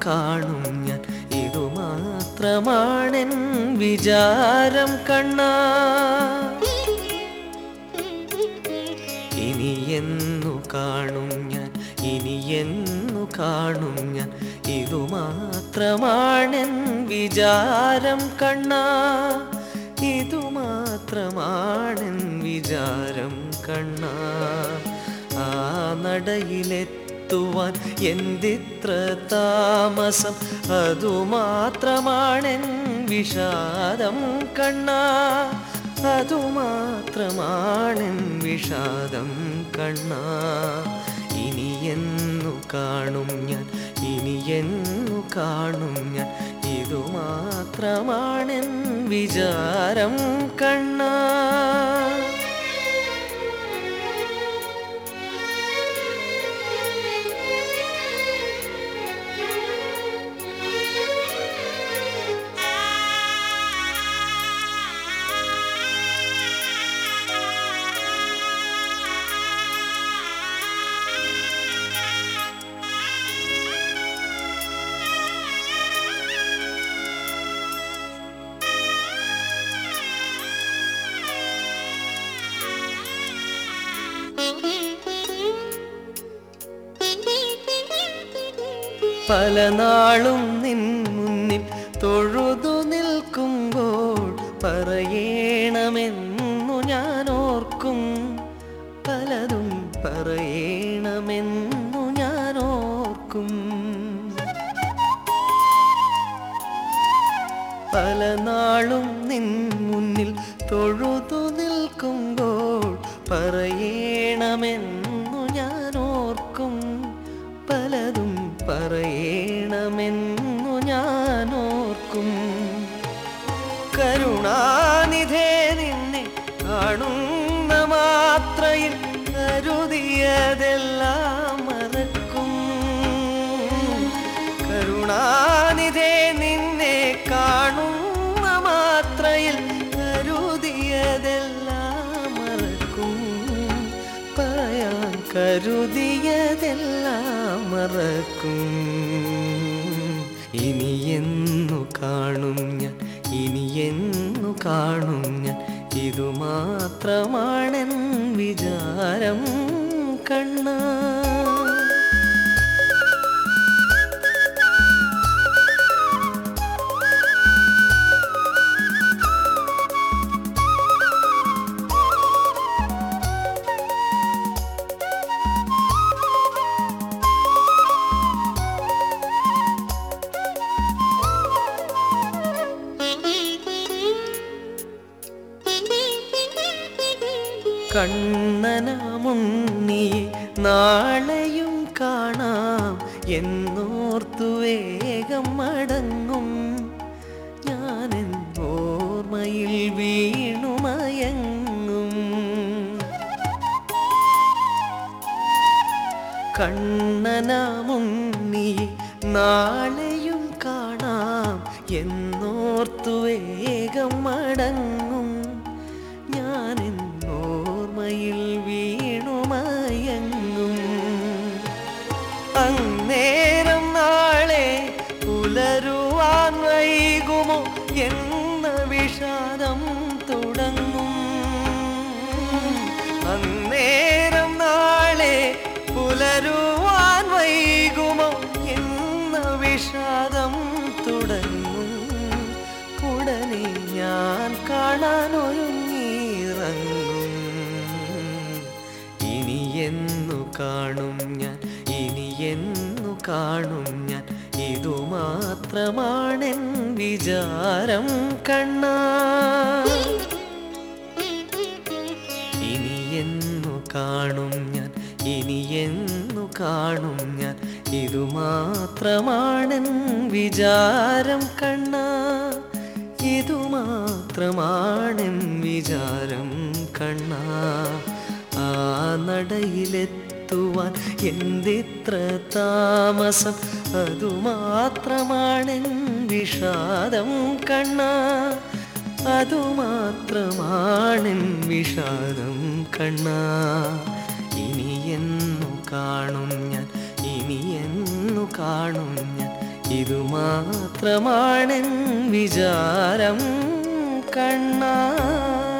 കാണും ഞാൻ ഇതു മാത്രമാണെൻ വിചാരം കണ്ണാ ഇനി എന്നു കാണും ഞാൻ ഇനി എന്നു കാണും ഞാൻ ഇതു മാത്രമാണെൻ വിചാരം കണ്ണാ ഇതു മാത്രമാണെൻ വിചാരം കണ്ണാ ആ നടയിലെത്തുവാൻ എന്തിത്ര താമസം അതു മാത്രമാണെൻ വിഷാദം കണ്ണാ അതു മാത്രമാണെൻ വിഷാദം കണ്ണാ ഇനി എന്നു കാണും ഞാൻ ഇനി എന്നു കാണും ഞാൻ ഇതു മാത്രമാണെൻ വിചാരം കണ്ണാ പല നാളും നിൻ മുന്നിൽ തൊഴുതു നിൽക്കുമ്പോൾ പറയണമെന്നു ഞാൻ ഓർക്കും പലതും പറയണമെന്നു ഞാൻ ഓർക്കും പല നാളും നിൻ മുന്നിൽ തൊഴുതു നിൽക്കുമ്പോൾ പറയണമെന്നു ഞാൻ ഓർക്കും പലതും പറയണമെന്നു ഞാൻ ഓർക്കും കരുണാനിധേ നിന്നെ കാണുന്ന മാത്രയിൽ കരുതിയതെല്ലാം മറക്കും കരുണാനിധേ നിന്നെ കാണുന്ന മാത്രയിൽ കരുതിയതെല്ലാം മറക്കും പറയാൻ കരുതിയതെല്ലാം മറക്കും ഇനി എന്നു കാണും ഞാൻ ഇനി എന്നു കാണും ഞാൻ ഇതു മാത്രമാണെൻ വിചാരം കണ്ണാ കണ്ണനമുണ്ണിയെ നാളെയും കാണാം എന്നോർത്തു വേഗം മടങ്ങും ഞാനെൻ ഓർമ്മയിൽ വീണുമയങ്ങും കണ്ണനമുണ്ണിയെ നാളെയും കാണാം എന്നോർത്തു വേഗം മടങ്ങും ഞാൻ ഓർമ്മയിൽ വീണുമയങ്ങും അന്നേരം നാളെ പുലരുവാൻ വൈകുമോ എന്ന വിഷാദം തുടങ്ങും അന്നേരം നാളെ പുലരുവാൻ വൈകുമോ എന്ന വിഷാദം തുടങ്ങും ഉടനെ ഞാൻ കാണാൻ ഒരുങ്ങിയിറങ്ങും ഇനി എന്നു കാണും ഞാൻ ഇനി എന്നു കാണും ഞാൻ ഇതു മാത്രമാണെൻ വിചാരം കണ്ണാ ഇനി എന്നു കാണും ഞാൻ ഇനി എന്നു കാണും ഞാൻ ഇതു മാത്രമാണെൻ വിചാരം കണ്ണാ ഇതു മാത്രമാണെൻ വിചാരം കണ്ണാ ആ നടയിലെത്തുവാൻ എന്തിത്ര താമസം അതു മാത്രമാണെൻ വിഷാദം കണ്ണാ അതു മാത്രമാണെൻ വിഷാദം കണ്ണാ ഇനി എന്നു കാണും ഞാൻ ഇനി എന്നു കാണും ഞാൻ ഇതു മാത്രമാണെൻ വിചാരം കണ്ണാ